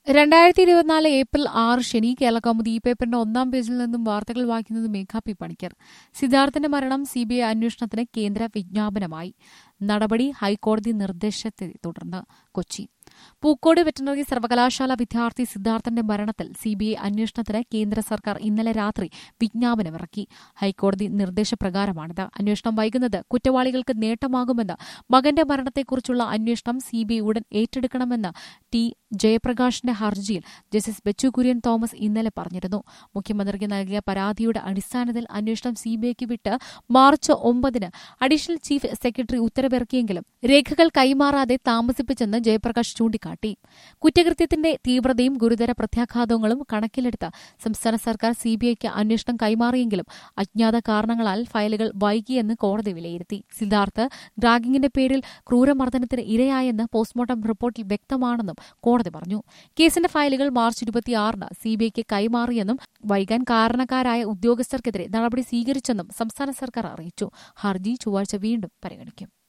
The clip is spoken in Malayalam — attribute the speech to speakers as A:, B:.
A: രണ്ടായിരത്തി ഇരുപത്തിനാല് ഏപ്രിൽ ആറ് ശനി കേരളകൗമുദി ഈ പേപ്പറിന്റെ ഒന്നാം പേജിൽ നിന്നും വാർത്തകൾ വായിക്കുന്നത് മേഘ പി പണിക്കർ സിദ്ധാർത്ഥന്റെ മരണം സിബിഐ അന്വേഷണത്തിന് കേന്ദ്ര വിജ്ഞാപനമായി നടപടി ഹൈക്കോടതി നിർദ്ദേശത്തെ തുടർന്ന് കൊച്ചി പൂക്കോട് വെറ്ററിനറി സർവകലാശാല വിദ്യാർത്ഥി സിദ്ധാർത്ഥന്റെ മരണത്തിൽ സിബിഐ അന്വേഷണത്തിന് കേന്ദ്ര സർക്കാർ ഇന്നലെ രാത്രി വിജ്ഞാപനമിറക്കി ഹൈക്കോടതി നിർദ്ദേശപ്രകാരമാണിത് അന്വേഷണം വൈകുന്നത് കുറ്റവാളികൾക്ക് നേട്ടമാകുമെന്ന് മകന്റെ മരണത്തെക്കുറിച്ചുള്ള അന്വേഷണം സിബിഐ ഉടൻ ഏറ്റെടുക്കണമെന്ന് ടി ജയപ്രകാശിന്റെ ഹർജിയിൽ ജസ്റ്റിസ് ബെച്ചു കുര്യൻ തോമസ് ഇന്നലെ പറഞ്ഞിരുന്നു മുഖ്യമന്ത്രിക്ക് നൽകിയ പരാതിയുടെ അടിസ്ഥാനത്തിൽ അന്വേഷണം സിബിഐക്ക് വിട്ട് മാർച്ച് ഒമ്പതിന് അഡീഷണൽ ചീഫ് സെക്രട്ടറി ഉത്തരവിറക്കിയെങ്കിലും രേഖകൾ കൈമാറാതെ താമസിപ്പിച്ചെന്ന് ജയപ്രകാശ് ചൂണ്ടിക്കാട്ടി കുറ്റകൃത്യത്തിന്റെ തീവ്രതയും ഗുരുതര പ്രത്യാഘാതങ്ങളും കണക്കിലെടുത്ത് സംസ്ഥാന സർക്കാർ സിബിഐക്ക് അന്വേഷണം കൈമാറിയെങ്കിലും അജ്ഞാത കാരണങ്ങളാൽ ഫയലുകൾ വൈകിയെന്ന് കോടതി വിലയിരുത്തി സിദ്ധാർത്ഥ് ഡ്രാഗിംഗിന്റെ പേരിൽ ക്രൂരമർദ്ദനത്തിന് ഇരയായെന്ന് പോസ്റ്റ്മോർട്ടം റിപ്പോർട്ടിൽ വ്യക്തമാണെന്നും കോടതി പറഞ്ഞു കേസിന്റെ ഫയലുകൾ മാർച്ച് ഇരുപത്തിയാറിന് സിബിഐക്ക് കൈമാറിയെന്നും വൈകാൻ കാരണക്കാരായ ഉദ്യോഗസ്ഥർക്കെതിരെ നടപടി സ്വീകരിച്ചെന്നും സംസ്ഥാന സർക്കാർ അറിയിച്ചു ഹർജി ചൊവ്വാഴ്ച വീണ്ടും പരിഗണിക്കും